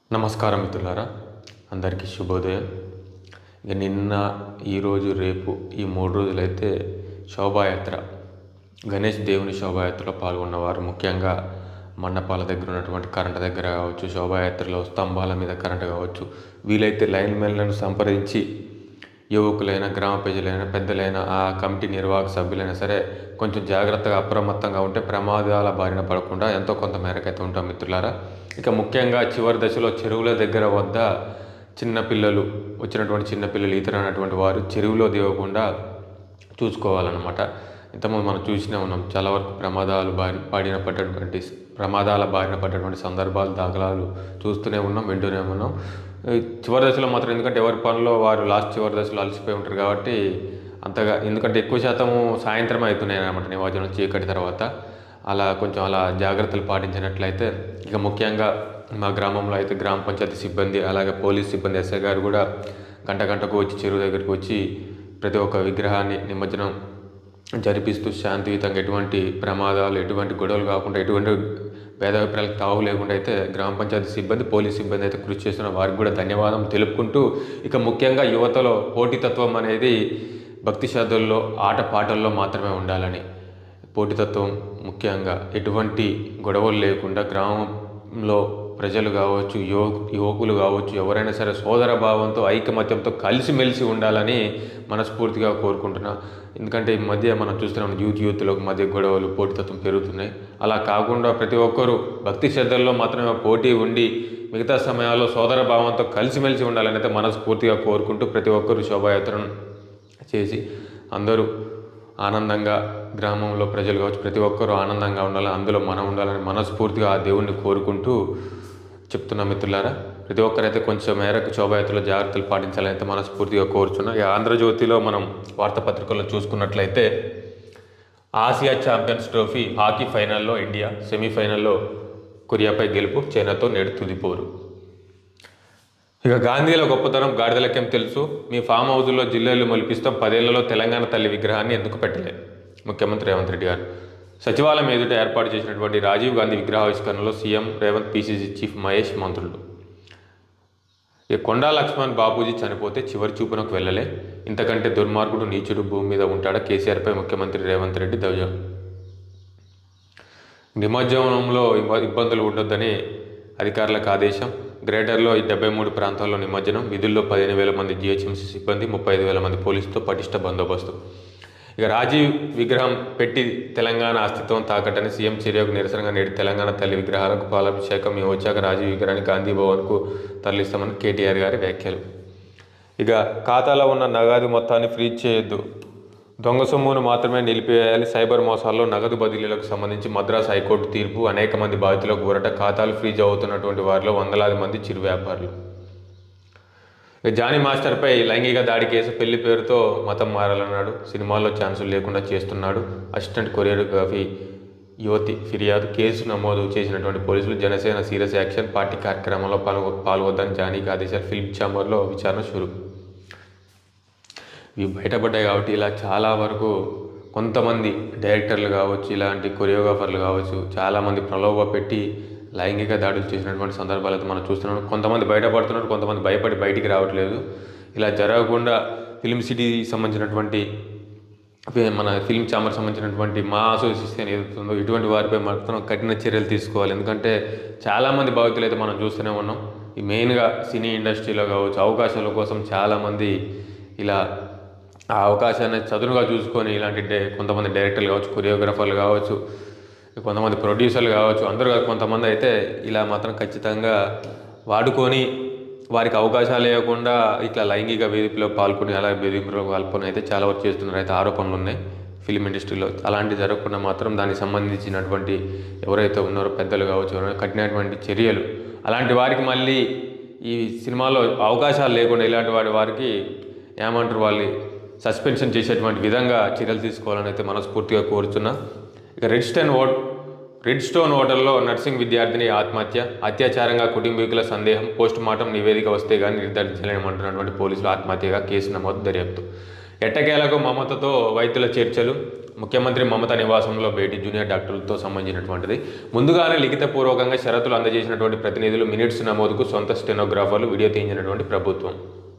నమస్కారం మిత్రులారా అందరికీ శుభోదయం ఇక నిన్న ఈరోజు రేపు ఈ మూడు రోజులైతే శోభాయాత్ర గణేష్ దేవుని శోభాయాత్రలో పాల్గొన్నవారు ముఖ్యంగా మండపాల దగ్గర ఉన్నటువంటి కరెంటు దగ్గర కావచ్చు శోభాయాత్రలో స్తంభాల మీద కరెంటు కావచ్చు వీలైతే లైన్ మెన్లను సంప్రదించి యువకులైన గ్రామ ప్రజలైన పెద్దలైన ఆ కమిటీ నిర్వాహక సభ్యులైనా సరే కొంచెం జాగ్రత్తగా అప్రమత్తంగా ఉంటే ప్రమాదాల బారిన పడకుండా ఎంతో కొంత మేరకైతే ఉంటాం మిత్రులారా ఇక ముఖ్యంగా చివరి దశలో చెరువుల దగ్గర వద్ద చిన్న పిల్లలు వచ్చినటువంటి చిన్న పిల్లలు ఈతరైనటువంటి వారు చెరువులో దిగకుండా చూసుకోవాలన్నమాట ఇంతకుముందు మనం చూసినే ఉన్నాం చాలా వరకు ప్రమాదాలు బారి బారిన పడ్డటువంటి ప్రమాదాల బారిన పడ్డటువంటి సందర్భాలు దాఖలాలు చూస్తూనే ఉన్నాం వింటూనే ఉన్నాం ఈ చివరి దశలో మాత్రం ఎందుకంటే ఎవరి పనిలో వారు లాస్ట్ చివరి దశలో అలసిపోయి ఉంటారు కాబట్టి అంతగా ఎందుకంటే ఎక్కువ శాతము సాయంత్రం అవుతున్నాయి అన్నమాట నిమజ్జనం చీకటి తర్వాత అలా కొంచెం అలా జాగ్రత్తలు పాటించినట్లయితే ఇక ముఖ్యంగా మా గ్రామంలో అయితే గ్రామ పంచాయతీ సిబ్బంది అలాగే పోలీస్ సిబ్బంది ఎస్ఐ గారు కూడా గంట గంటకు వచ్చి చెరువు దగ్గరికి వచ్చి ప్రతి ఒక్క విగ్రహాన్ని నిమజ్జనం జరిపిస్తూ శాంతియుతంగా ఎటువంటి ప్రమాదాలు ఎటువంటి గొడవలు కాకుండా ఎటువంటి భేదాభిప్రాయాలకు తావు లేకుండా అయితే గ్రామ పంచాయతీ సిబ్బంది పోలీస్ సిబ్బంది అయితే కృషి చేస్తున్న వారికి కూడా ధన్యవాదం తెలుపుకుంటూ ఇక ముఖ్యంగా యువతలో పోటీతత్వం అనేది భక్తి శ్రద్ధల్లో ఆట పాటల్లో మాత్రమే ఉండాలని పోటీతత్వం ముఖ్యంగా ఎటువంటి గొడవలు లేకుండా గ్రామంలో ప్రజలు కావచ్చు యువ యువకులు కావచ్చు ఎవరైనా సరే సోదర భావంతో ఐకమత్యంతో కలిసిమెలిసి ఉండాలని మనస్ఫూర్తిగా కోరుకుంటున్నా ఎందుకంటే ఈ మధ్య మనం చూస్తున్నాం యూత్ యూత్లో మధ్య గొడవలు పోటీతత్వం పెరుగుతున్నాయి అలా కాకుండా ప్రతి ఒక్కరూ భక్తి శ్రద్ధల్లో మాత్రమే పోటీ ఉండి మిగతా సమయాల్లో సోదర భావంతో కలిసిమెలిసి ఉండాలని అయితే మనస్ఫూర్తిగా కోరుకుంటూ ప్రతి ఒక్కరూ శోభాయాత్రను చేసి అందరూ ఆనందంగా గ్రామంలో ప్రజలు కావచ్చు ప్రతి ఒక్కరూ ఆనందంగా ఉండాలి అందులో మనం ఉండాలని మనస్ఫూర్తిగా ఆ దేవుణ్ణి కోరుకుంటూ చెప్తున్నా మిత్రులారా ప్రతి ఒక్కరైతే కొంచెం మేరకు శోభాయాత్రలో జాగ్రత్తలు పాటించాలని అయితే మనస్ఫూర్తిగా కోరుచున్నా ఈ ఆంధ్రజ్యోతిలో మనం వార్తాపత్రికల్లో చూసుకున్నట్లయితే ఆసియా ఛాంపియన్స్ ట్రోఫీ హాకీ ఫైనల్లో ఇండియా సెమీఫైనల్లో కొరియాపై గెలుపు చైనాతో నేడు తుదిపోరు ఇక గాంధీల గొప్పతనం గాడిదలకేం తెలుసు మీ ఫామ్ హౌస్లో జిల్లాలు మొలిపిస్తాం పదేళ్లలో తెలంగాణ తల్లి విగ్రహాన్ని ఎందుకు పెట్టలే ముఖ్యమంత్రి రేవంత్ రెడ్డి గారు సచివాలయం ఎదుట ఏర్పాటు చేసినటువంటి రాజీవ్ గాంధీ విగ్రహావిష్కరణలో CM Revanth PCC chief Mahesh మంత్రులు ఇక కొండా లక్ష్మణ్ బాపూజీ చనిపోతే చివరి చూపునకు వెళ్ళలే ఇంతకంటే దుర్మార్గుడు నీచుడు భూమి మీద ఉంటాడా కేసీఆర్పై ముఖ్యమంత్రి రేవంత్ రెడ్డి ధ్వజం నిమజ్జనంలో ఇబ్బ- ఇబ్బందులు ఉండొద్దని అధికారులకు ఆదేశం గ్రేటర్లో ఈ డెబ్బై మూడు ప్రాంతాల్లో నిమజ్జనం విధుల్లో పదిహేను వేల మంది జిహెచ్ఎంసీ సిబ్బంది ముప్పై ఐదు వేల మంది పోలీసుతో పటిష్ట బందోబస్తు ఇక రాజీవ్ విగ్రహం పెట్టి తెలంగాణ అస్తిత్వం తాకట్టని సీఎం చర్యకు నిరసనగా నేడు తెలంగాణ తల్లి విగ్రహాలకు పాలాభిషేకం మేము వచ్చాక రాజీవ్ విగ్రహాన్ని గాంధీ భవన్కు తరలిస్తామని కేటీఆర్ గారి వ్యాఖ్యలు ఇక ఖాతాలో ఉన్న నగదు మొత్తాన్ని ఫ్రీజ్ చేయొద్దు దొంగ సొమ్మును మాత్రమే నిలిపివేయాలి సైబర్ మోసాల్లో నగదు బదిలీలకు సంబంధించి మద్రాస్ హైకోర్టు తీర్పు అనేక మంది బాధితులకు ఊరట ఖాతాలు ఫ్రీజ్ అవుతున్నటువంటి వారిలో వందలాది మంది చిరు వ్యాపారులు ఇక జానీ మాస్టర్పై లైంగిక దాడి కేసు పెళ్లి పేరుతో మతం మారాలన్నాడు సినిమాల్లో ఛాన్సులు లేకుండా చేస్తున్నాడు అసిస్టెంట్ కొరియోగ్రఫీ యువతి ఫిర్యాదు కేసు నమోదు చేసినటువంటి పోలీసులు జనసేన సీరియస్ యాక్షన్ పార్టీ కార్యక్రమంలో పాల్గొ పాల్గొద్దని జానీకి ఆదేశాలు ఫిల్మ్ ఛాంబర్లో విచారణ షురు ఇవి బయటపడ్డాయి కాబట్టి ఇలా చాలా వరకు కొంతమంది డైరెక్టర్లు కావచ్చు ఇలాంటి కొరియోగ్రాఫర్లు కావచ్చు చాలామంది ప్రలోభ పెట్టి లైంగిక దాడులు చేసినటువంటి సందర్భాలు అయితే మనం చూస్తున్నాం కొంతమంది బయటపడుతున్నారు కొంతమంది భయపడి బయటికి రావట్లేదు ఇలా జరగకుండా ఫిల్మ్ సిటీ సంబంధించినటువంటి ఫి- మన ఫిల్మ్ ఛాంబర్ సంబంధించినటువంటి మా అసోసియేషన్ ఏదైతుందో ఇటువంటి వారిపై మాత్రం కఠిన చర్యలు తీసుకోవాలి ఎందుకంటే చాలామంది బాధితులు అయితే మనం చూస్తూనే ఉన్నాం ఈ మెయిన్గా సినీ ఇండస్ట్రీలో కావచ్చు అవకాశాల కోసం చాలామంది ఇలా ఆ అవకాశాన్ని చదునుగా చూసుకొని ఇలాంటి డే కొంతమంది డైరెక్టర్లు కావచ్చు కొరియోగ్రాఫర్లు కావచ్చు కొంతమంది ప్రొడ్యూసర్లు కావచ్చు అందరూ కాదు, కొంతమంది అయితే ఇలా మాత్రం ఖచ్చితంగా వాడుకొని వారికి అవకాశాలు లేకుండా ఇట్లా లైంగిక వేధింపులో పాల్గొని అలా వేధింపులో పాల్గొని అయితే చాలా వరకు చేస్తున్నారు అయితే ఆరోపణలు ఉన్నాయి ఫిలిం ఇండస్ట్రీలో అలాంటి జరగకుండా మాత్రం దానికి సంబంధించినటువంటి ఎవరైతే ఉన్నారో పెద్దలు కావచ్చు ఎవరైనా కఠినటువంటి చర్యలు అలాంటి వారికి మళ్ళీ ఈ సినిమాలో అవకాశాలు లేకుండా ఇలాంటి వారి వారికి ఏమంటారు వాళ్ళు సస్పెన్షన్ చేసేటువంటి విధంగా చర్యలు తీసుకోవాలని అయితే మనస్ఫూర్తిగా కోరుచున్నా ఇక రెడ్ స్టోన్ ఓట్ రెడ్ స్టోన్ హోటల్లో నర్సింగ్ విద్యార్థిని ఆత్మహత్య అత్యాచారంగా కుటుంబీకుల సందేహం పోస్ట్ మార్టం నివేదిక వస్తే కానీ నిర్ధారించలేమంటున్నటువంటి పోలీసులు ఆత్మహత్యగా కేసు నమోదు దర్యాప్తు ఎట్టకేలకు మమతతో వైద్యుల చర్చలు ముఖ్యమంత్రి మమతా నివాసంలో భేటీ జూనియర్ డాక్టర్లతో సంబంధించినటువంటిది ముందుగానే లిఖితపూర్వకంగా షరతులు అందజేసినటువంటి ప్రతినిధులు మినిట్స్ నమోదుకు సొంత స్టెనోగ్రాఫర్లు వీడియో తీయించినటువంటి ప్రభుత్వం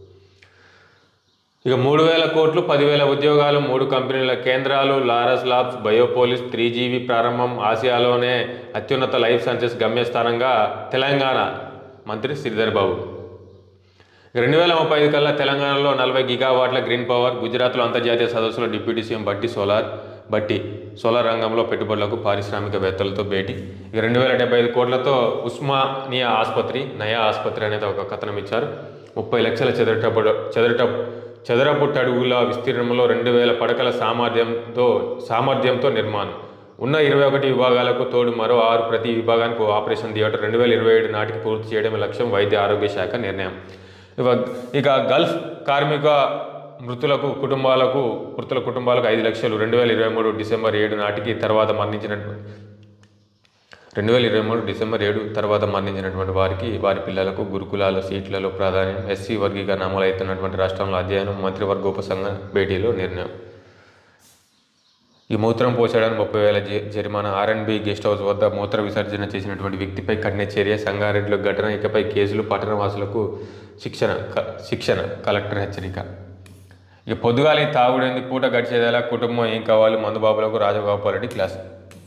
ఇక మూడు వేల కోట్లు పదివేల ఉద్యోగాలు మూడు కంపెనీల కేంద్రాలు Laurus Labs Biopolis three G V ప్రారంభం ఆసియాలోనే అత్యున్నత లైఫ్ సైన్సెస్ గమ్యస్థానంగా తెలంగాణ మంత్రి శ్రీధర్ బాబు రెండు వేల ముప్పై ఐదు కల్లా తెలంగాణలో నలభై గిగావాట్ల గ్రీన్ పవర్ గుజరాత్లో అంతర్జాతీయ సదస్సులో deputy CM Bhatti solar Bhatti solar రంగంలో పెట్టుబడులకు పారిశ్రామికవేత్తలతో భేటీ ఇక రెండు వేల డెబ్బై ఐదు కోట్లతో ఉస్మానియా ఆసుపత్రి నయా ఆసుపత్రి అనేది ఒక కథనం ఇచ్చారు ముప్పై లక్షల చదరటపు చదరట చదరపు అడుగుల విస్తీర్ణంలో రెండు వేల పడకల సామర్థ్యంతో సామర్థ్యంతో నిర్మాణం ఉన్న ఇరవై ఒకటి విభాగాలకు తోడు మరో ఆరు ప్రతి విభాగానికి ఓ ఆపరేషన్ థియేటర్ రెండు వేల ఇరవై ఏడు నాటికి పూర్తి చేయడం లక్ష్యం వైద్య ఆరోగ్య శాఖ నిర్ణయం ఇవ ఇక గల్ఫ్ కార్మిక మృతులకు కుటుంబాలకు మృతుల కుటుంబాలకు ఐదు లక్షలు రెండు వేల ఇరవై మూడు డిసెంబర్ ఏడు నాటికి తర్వాత మరణించినట్టు రెండు వేల ఇరవై మూడు డిసెంబర్ ఏడు తర్వాత మరణించినటువంటి వారికి వారి పిల్లలకు గురుకులాల సీట్లలో ప్రాధాన్యం ఎస్సీ వర్గీకరణ అమలవుతున్నటువంటి రాష్ట్రంలో అధ్యయనం మంత్రివర్గ ఉపసంఘ భేటీలో నిర్ణయం ఈ మూత్రం పోసేయడానికి ముప్పై వేల జ- జరిమానా ఆర్ఎన్బి గెస్ట్ హౌస్ వద్ద మూత్ర విసర్జన చేసినటువంటి వ్యక్తిపై కఠిన చర్య సంగారెడ్డిలో ఘటన ఇకపై కేసులు పట్టణవాసులకు శిక్షణ క- శిక్షణ కలెక్టర్ హెచ్చరిక ఇక పొద్దుగాలి తాగుడేంది పూట గడిచేదేలా కుటుంబం ఏం కావాలి మందుబాబులకు రాజగోపాల్ రెడ్డి క్లాస్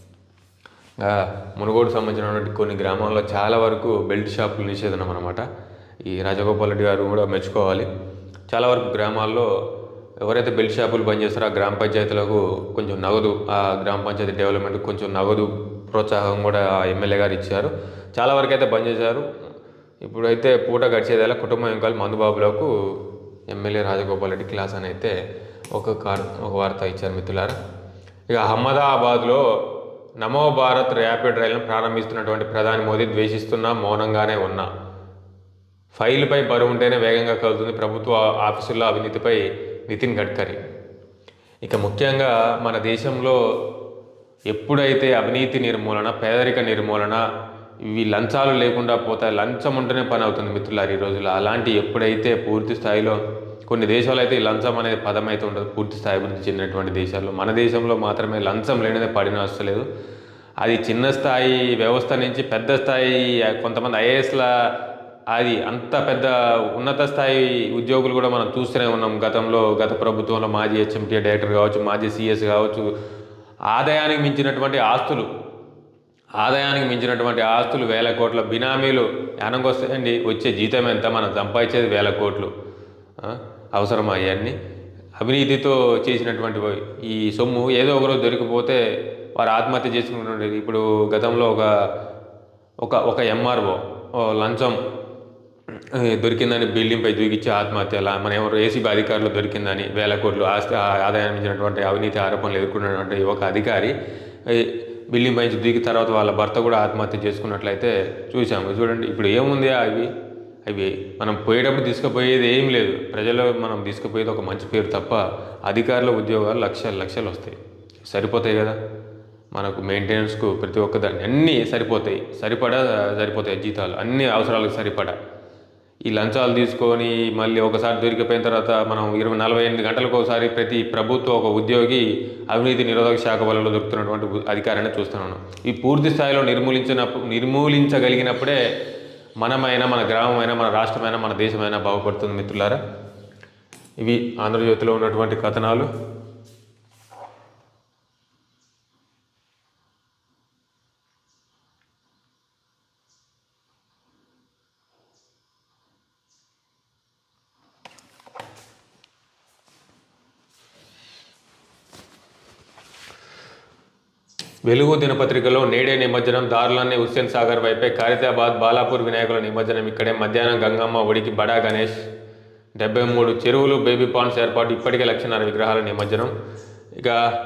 ఆ, మునుగోడు సంబంధించినటువంటి కొన్ని గ్రామాల్లో చాలా వరకు బెల్ట్ షాపులు నిషేధనం అనమాట ఈ రాజగోపాల్ రెడ్డి గారు కూడా మెచ్చుకోవాలి చాలా వరకు గ్రామాల్లో ఎవరైతే బెల్ట్ షాపులు బంద్ చేస్తారో ఆ గ్రామ పంచాయతీలకు కొంచెం నగదు ఆ గ్రామ పంచాయతీ డెవలప్మెంట్ కొంచెం నగదు ప్రోత్సాహం కూడా ఆ ఎమ్మెల్యే గారు ఇచ్చారు చాలా వరకు అయితే బంద్ చేశారు ఇప్పుడైతే పూట గడిచేదేలా కుటుంబం ఏం కావాలి మందుబాబులకు ఎమ్మెల్యే రాజగోపాల్ రెడ్డి క్లాస్ అని అయితే ఒక కార్ ఒక వార్త ఇచ్చారు మిత్రులారా ఇక అహ్మదాబాద్లో నమో భారత్ ర్యాపిడ్ రైలును ప్రారంభిస్తున్నటువంటి ప్రధాని మోదీ ద్వేషిస్తున్నా మౌనంగానే ఉన్నా ఫైలుపై బరువు ఉంటేనే వేగంగా కలుగుతుంది ప్రభుత్వ ఆఫీసుల్లో అవినీతిపై నితిన్ గడ్కరీ ఇక ముఖ్యంగా మన దేశంలో ఎప్పుడైతే అవినీతి నిర్మూలన పేదరిక నిర్మూలన ఇవి లంచాలు లేకుండా పోతాయి లంచం ఉంటేనే పని అవుతుంది మిత్రులారు ఈ రోజుల్లో అలాంటి ఎప్పుడైతే పూర్తి స్థాయిలో కొన్ని దేశాలు అయితే ఈ లంచం అనేది పదం అయితే ఉండదు పూర్తి స్థాయి అభివృద్ధి చెందినటువంటి దేశాల్లో మన దేశంలో మాత్రమే లంచం లేనిదే పడిన వస్తలేదు అది చిన్న స్థాయి వ్యవస్థ నుంచి పెద్ద స్థాయి కొంతమంది ఐఏఎస్ల అది అంత పెద్ద ఉన్నత స్థాయి ఉద్యోగులు కూడా మనం చూస్తూనే ఉన్నాం గతంలో గత ప్రభుత్వంలో మాజీ హెచ్ఎంటీ డైరెక్టర్ కావచ్చు మాజీ సిఎస్ కావచ్చు ఆదాయానికి మించినటువంటి ఆస్తులు ఆదాయానికి మించినటువంటి ఆస్తులు వేల కోట్ల బినామీలు వస్తాయండి వచ్చే జీతం ఎంత మనం సంపాదించేది వేల కోట్లు ఆ, అవసరమా అవన్నీ అవినీతితో చేసినటువంటి ఈ సొమ్ము ఏదో ఒకరోజు దొరికిపోతే వారు ఆత్మహత్య చేసుకుంటుండేది ఇప్పుడు గతంలో ఒక ఒక ఒక ఎంఆర్ఓ లంచం ఏ, దొరికిందని బిల్డింగ్పై దూకిచ్చి ఆత్మహత్య అలా మన ఎవరు ఏసీబీ అధికారులు దొరికిందని వేల కోట్లు ఆస్తి ఆ- ఆదాయం మించినటువంటి అవినీతి ఆరోపణలు ఎదుర్కొన్నటువంటి ఒక అధికారి ఈ బిల్డింగ్ పై నుంచి దూకి తర్వాత వాళ్ళ భర్త కూడా ఆత్మహత్య చేసుకున్నట్లయితే చూసాము చూడండి ఇప్పుడు ఏముంది అవి అవి మనం పోయేటప్పుడు తీసుకుపోయేది ఏం లేదు ప్రజలు మనం తీసుకుపోయేది ఒక మంచి పేరు తప్ప అధికారుల ఉద్యోగాలు లక్షలు లక్షలు వస్తాయి సరిపోతాయి కదా మనకు మెయింటెనెన్స్కు ప్రతి ఒక్క దాన్ని అన్నీ సరిపోతాయి సరిపడా సరిపోతాయి జీతాలు అన్ని అవసరాలకు సరిపడా ఈ లంచాలు తీసుకొని మళ్ళీ ఒకసారి దొరికిపోయిన తర్వాత మనం ఇరవై నలభై ఎనిమిది గంటలకు ఒకసారి ప్రతి ప్రభుత్వ ఒక ఉద్యోగి అవినీతి నిరోధక శాఖ వల్ల దొరుకుతున్నటువంటి ఉ- అధికారాన్ని చూస్తున్నాను ఈ పూర్తి స్థాయిలో నిర్మూలించినప్పుడు నిర్మూలించగలిగినప్పుడే మనమైనా మన గ్రామమైనా మన రాష్ట్రమైనా మన దేశమైనా బాగుపడుతుంది మిత్రులారా ఇవి ఆంధ్రజ్యోతిలో ఉన్నటువంటి కథనాలు వెలుగు దినపత్రికలో నేడే నిమజ్జనం దారులన్నీ హుస్సేన్ సాగర్ వైపే ఖైరతాబాద్ బాలాపూర్ వినాయకుల నిమజ్జనం ఇక్కడే మధ్యాహ్నం గంగమ్మ ఒడికి బడా గణేష్ డెబ్బై మూడు చెరువులు బేబీ పాండ్స్ ఏర్పాటు ఇప్పటికే లక్షన్నర విగ్రహాల నిమజ్జనం ఇక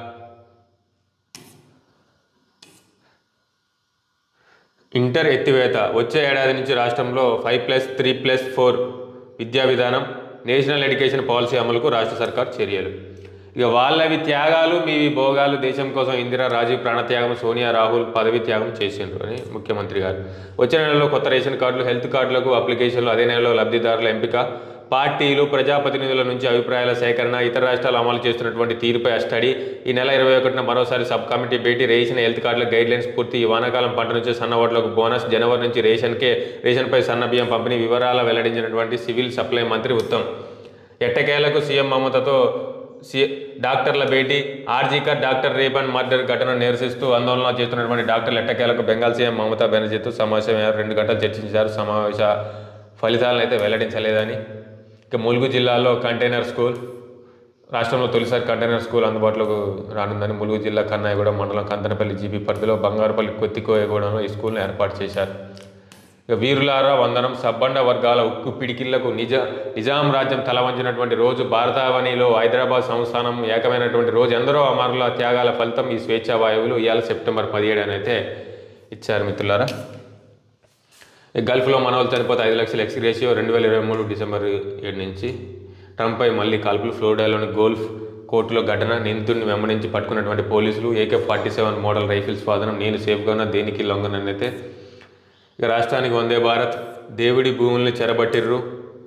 ఇంటర్ ఎత్తివేత వచ్చే ఏడాది నుంచి రాష్ట్రంలో five plus three plus four విద్యా విధానం నేషనల్ ఎడ్యుకేషన్ పాలసీ అమలుకు రాష్ట్ర సర్కార్ చర్యలు ఇక వాళ్ళవి త్యాగాలు మీవి భోగాలు దేశం కోసం ఇందిరా రాజీవ్ ప్రాణత్యాగం సోనియా రాహుల్ పదవి త్యాగం చేసిండ్రు అని ముఖ్యమంత్రి గారు వచ్చే నెలలో కొత్త రేషన్ కార్డులు హెల్త్ కార్డులకు అప్లికేషన్లు అదే నెలలో లబ్ధిదారుల ఎంపిక పార్టీలు ప్రజాప్రతినిధుల నుంచి అభిప్రాయాల సేకరణ ఇతర రాష్ట్రాలు అమలు చేస్తున్నటువంటి తీరుపై ఆ స్టడీ ఈ నెల ఇరవై ఒకటిన మరోసారి సబ్ కమిటీ భేటీ రేషన్ హెల్త్ కార్డుల గైడ్ లైన్స్ పూర్తి ఈ వానాకాలం పంట నుంచి సన్న ఓట్లకు బోనస్ జనవరి నుంచి రేషన్కే రేషన్పై సన్న బియ్యం పంపిణీ వివరాల వెల్లడించినటువంటి సివిల్ సప్లై మంత్రి ఉత్తమ్ ఎట్టకేలకు సీఎం మమతతో సి డాక్టర్ల భేటీ RG Kar doctor rape and murder ఘటనను నిరసిస్తూ ఆందోళన చేస్తున్నటువంటి డాక్టర్ల ఎట్టకేలకు బెంగాల్ సీఎం మమతా బెనర్జీతో సమావేశమయ్యారు రెండు గంటలు చర్చించారు సమావేశ ఫలితాలను అయితే వెల్లడించలేదని ఇక ములుగు జిల్లాలో కంటైనర్ స్కూల్ రాష్ట్రంలో తొలిసారి కంటైనర్ స్కూల్ అందుబాటులోకి రానుందని ములుగు జిల్లా కన్నాయగూడెం మండలం కందనపల్లి జీబీ పరిధిలో బంగారుపల్లి కొత్తికోయగూడెంలో ఈ స్కూల్ను ఏర్పాటు చేశారు ఇక వీరులారా వందనం సబ్బండ వర్గాల ఉక్కు పిడికిళ్లకు నిజ నిజాం రాజ్యం తలవంచినటువంటి రోజు భారతావనిలో హైదరాబాద్ సంస్థానం ఏకమైనటువంటి రోజు ఎందరో అమరుల త్యాగాల ఫలితం ఈ స్వేచ్ఛా వాయువులు ఇవాళ సెప్టెంబర్ పదిహేడు అయితే ఇచ్చారు మిత్రులారా ఈ గల్ఫ్లో మనవాళ్ళు చనిపోతే ఐదు లక్షల ఎక్స్ రేషియో రెండు వేల ఇరవై మూడు డిసెంబర్ ఏడు నుంచి ట్రంప్పై మళ్ళీ కాల్పులు ఫ్లోరిడాలోని గోల్ఫ్ కోర్టులో ఘటన నిందితుడిని వెంబడించి పట్టుకున్నటువంటి పోలీసులు AK forty seven model rifles స్వాధనం నేను సేఫ్గా ఉన్నా దేనికి లొంగనైతే ఇక రాష్ట్రానికి వందే భారత్ దేవుడి భూముల్ని చెరబట్టిర్రు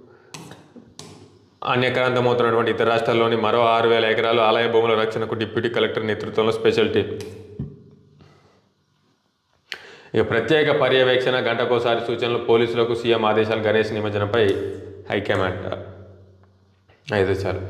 అన్యక్రాంతమవుతున్నటువంటి ఇతర రాష్ట్రాల్లోని మరో ఆరు వేల ఎకరాలు ఆలయ భూముల రక్షణకు డిప్యూటీ కలెక్టర్ నేతృత్వంలో స్పెషల్ టీం ఇక ప్రత్యేక పర్యవేక్షణ గంటకోసారి సూచనలు పోలీసులకు సీఎం ఆదేశాలు గణేష్ నిమజ్జనంపై హైకమాండ్ అయితే చాలు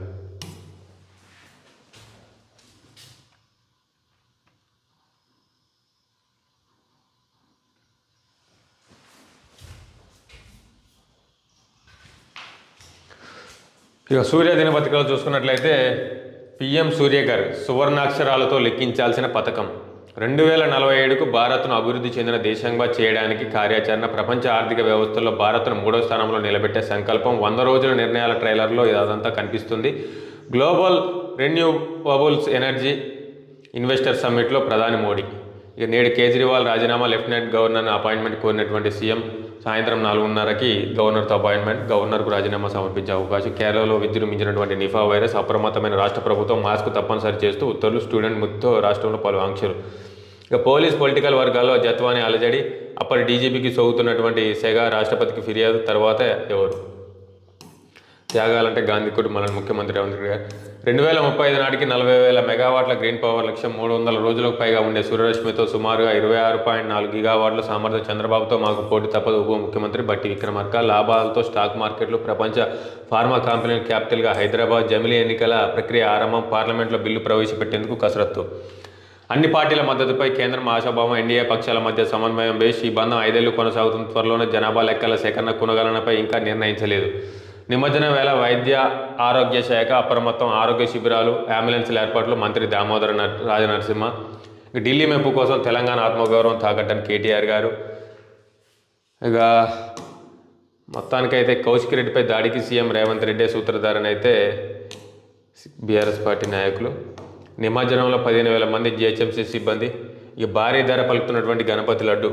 ఇక సూర్య దినపత్రికలో చూసుకున్నట్లయితే పిఎం సూర్యకర్ సువర్ణాక్షరాలతో లెక్కించాల్సిన పథకం రెండు వేల నలభై ఏడుకు భారత్ను అభివృద్ధి చెందిన దేశంగా చేయడానికి కార్యాచరణ ప్రపంచ ఆర్థిక వ్యవస్థలో భారత్ను మూడో స్థానంలో నిలబెట్టే సంకల్పం వంద రోజుల నిర్ణయాల ట్రైలర్లో ఇదంతా కనిపిస్తుంది గ్లోబల్ రెన్యూవబుల్స్ ఎనర్జీ ఇన్వెస్టర్ సమ్మిట్లో ప్రధాని మోడీ ఇక నేడు కేజ్రీవాల్ రాజీనామా లెఫ్టినెంట్ గవర్నర్ అపాయింట్మెంట్ కోరినటువంటి సీఎం సాయంత్రం నాలుగున్నరకి గవర్నర్తో అపాయింట్మెంట్ గవర్నర్కు రాజీనామా సమర్పించే అవకాశం కేరళలో విజృంభించినటువంటి నిఫా వైరస్ అప్రమత్తమైన రాష్ట్ర ప్రభుత్వం మాస్క్ తప్పనిసరి చేస్తూ ఉత్తర్వులు స్టూడెంట్ మృతితో రాష్ట్రంలో పలు ఆంక్షలు ఇక పోలీస్ పొలిటికల్ వర్గాల్లో జత్వాని అలజడి అప్పటి డీజీపీకి సోగుతున్నటువంటి సెగ రాష్ట్రపతికి ఫిర్యాదు తర్వాత ఎవరు త్యాగాలంటే గాంధీ కుటుంబాలను ముఖ్యమంత్రి రేవంత్ రెడ్డి గారు రెండు వేల ముప్పై ఐదు నాటికి నలభై వేల మెగావాట్ల గ్రీన్ పవర్ లక్ష్యం మూడు వందల రోజులకు పైగా ఉండే సూర్యరశ్మితో సుమారుగా ఇరవై ఆరు పాయింట్ నాలుగు గిగావాట్ల సామర్థ్యం చంద్రబాబుతో మాకు పోటీ తప్పదు ఉప ముఖ్యమంత్రి బట్టి విక్రమార్క లాభాలతో స్టాక్ మార్కెట్లు ప్రపంచ ఫార్మా కంపెనీ క్యాపిటల్గా హైదరాబాద్ జమిలీ ఎన్నికల ప్రక్రియ ఆరంభం పార్లమెంట్లో బిల్లు ప్రవేశపెట్టేందుకు కసరత్తు అన్ని పార్టీల మద్దతుపై కేంద్రం ఆశాభావం ఎన్డీఏ పక్షాల మధ్య సమన్వయం బేస్ ఈ బంధం ఐదేళ్లు కొనసాగుతున్న త్వరలోనే జనాభా లెక్కల సేకరణ కొనగలనపై ఇంకా నిర్ణయించలేదు నిమజ్జనం వేళ వైద్య ఆరోగ్య శాఖ అప్రమత్తం ఆరోగ్య శిబిరాలు అంబులెన్స్ల ఏర్పాట్లు మంత్రి దామోదర నర్- రాజనరసింహ ఇక ఢిల్లీ మెప్పు కోసం తెలంగాణ ఆత్మగౌరవం తాకట్టని కేటీఆర్ గారు ఇక మొత్తానికైతే కౌశిక్ రెడ్డిపై దాడికి సీఎం రేవంత్ రెడ్డి సూత్రధారని అయితే బీఆర్ఎస్ పార్టీ నాయకులు నిమజ్జనంలో పదిహేను వేల మంది జిహెచ్ఎంసీ సిబ్బంది ఇక భారీ ధర పలుకుతున్నటువంటి గణపతి లడ్డు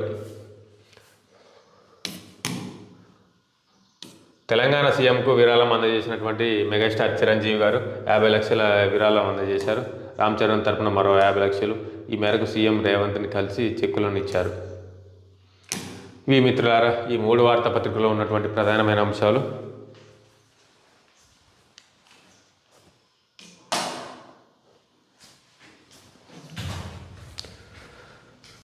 తెలంగాణ సీఎంకు విరాళం అందజేసినటువంటి మెగాస్టార్ చిరంజీవి గారు యాభై లక్షల విరాళం అందజేశారు రామ్ చరణ్ తరపున మరో యాభై లక్షలు ఈ మేరకు సీఎం రేవంత్ని కలిసి చెక్కులను ఇచ్చారు ఇవి మిత్రులారా ఈ మూడు వార్తాపత్రికలో ఉన్నటువంటి ప్రధానమైన అంశాలు